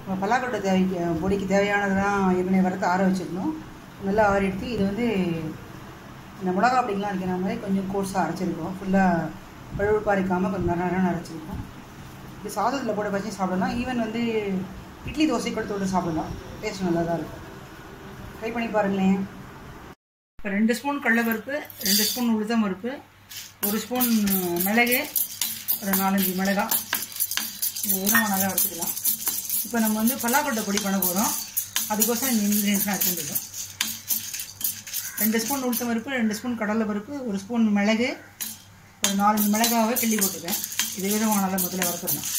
நம்ம பல்லாக்கொட்டை தேவைக்கு பொடிக்கு தேவையானதெல்லாம் ஏற்கனவே வறுத்து ஆற வச்சுக்கணும் நல்லா ஆற எடுத்து இது வந்து இந்த மிளகா அப்படிங்கலாம் அரைக்கிற மாதிரி கொஞ்சம் கோர்ஸாக அரைச்சிருக்கோம் ஃபுல்லாக பழுவுப்பாக அரைக்காமல் கொஞ்சம் நேரம் நேரம் அரைச்சிருக்கோம் இது சாதத்தில் போட்டு வச்சு சாப்பிடலாம் ஈவன் வந்து இட்லி தோசை கூட தொட்டு சாப்பிடலாம் டேஸ்ட் நல்லா தான் இருக்கும் ட்ரை பண்ணி பாருங்களேன் இப்போ ரெண்டு ஸ்பூன் கடலைப்பருப்பு ரெண்டு ஸ்பூன் உளுத்தம் பருப்பு ஒரு ஸ்பூன் மிளகு ஒரு நாலஞ்சு மிளகாய் உரமாக நல்லா வச்சுக்கலாம் இப்போ நம்ம வந்து பல்லாக்கொட்டை பொடி பண்ண போகிறோம் அதுக்கோசரம் இந்த இன்க்ரீடியன்ஸ்லாம் எடுத்துருக்கோம் ரெண்டு ஸ்பூன் உளுத்தம் பருப்பு ரெண்டு ஸ்பூன் கடலை பருப்பு ஒரு ஸ்பூன் மிளகு ஒரு நாலஞ்சு மிளகாவை கிள்ளி போட்டுருக்கேன் இது விதமாக நல்லா முதல்ல வறுத்துடணும்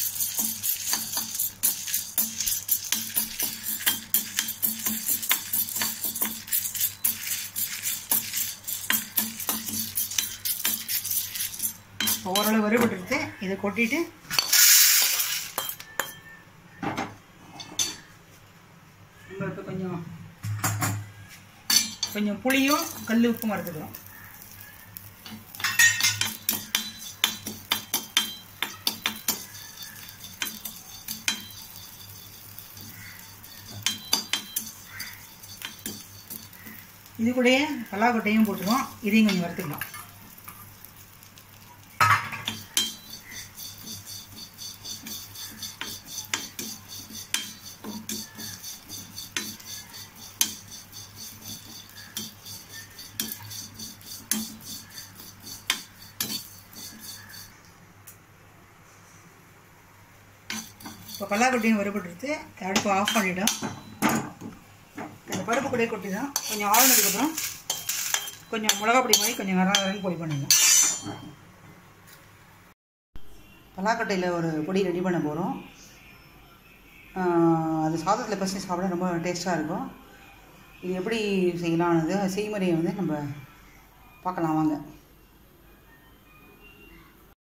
ஓரளவு வறுபட்டுருது இதை கொட்டிட்டு நம்ம இப்போ கொஞ்சம் கொஞ்சம் புளியும் கல் உப்பும் வறுத்துக்கலாம் இது கூடயே பல்லாக்கொட்டையும் போட்டுருவோம் இதையும் கொஞ்சம் வறுத்துக்கலாம் இப்போ பல்லாக்கொட்டையும் வறுபட்டுருச்சு அடுப்பு ஆஃப் பண்ணிவிடும் இந்த பருப்பு கூடயே கொட்டிடும் கொஞ்சம் ஆறுனதுக்கப்புறம் கொஞ்சம் மிளகா பொடி மாதிரி கொஞ்சம் நேரம் நேரம் பொடி பண்ணிடலாம் பலாக்கொட்டையில் ஒரு பொடி ரெடி பண்ண போகிறோம் அது சாதத்தில் பசி சாப்பிட ரொம்ப டேஸ்ட்டாக இருக்கும் இது எப்படி செய்யலாம்னது செய்முறையை வந்து நம்ம பார்க்கலாம் வாங்க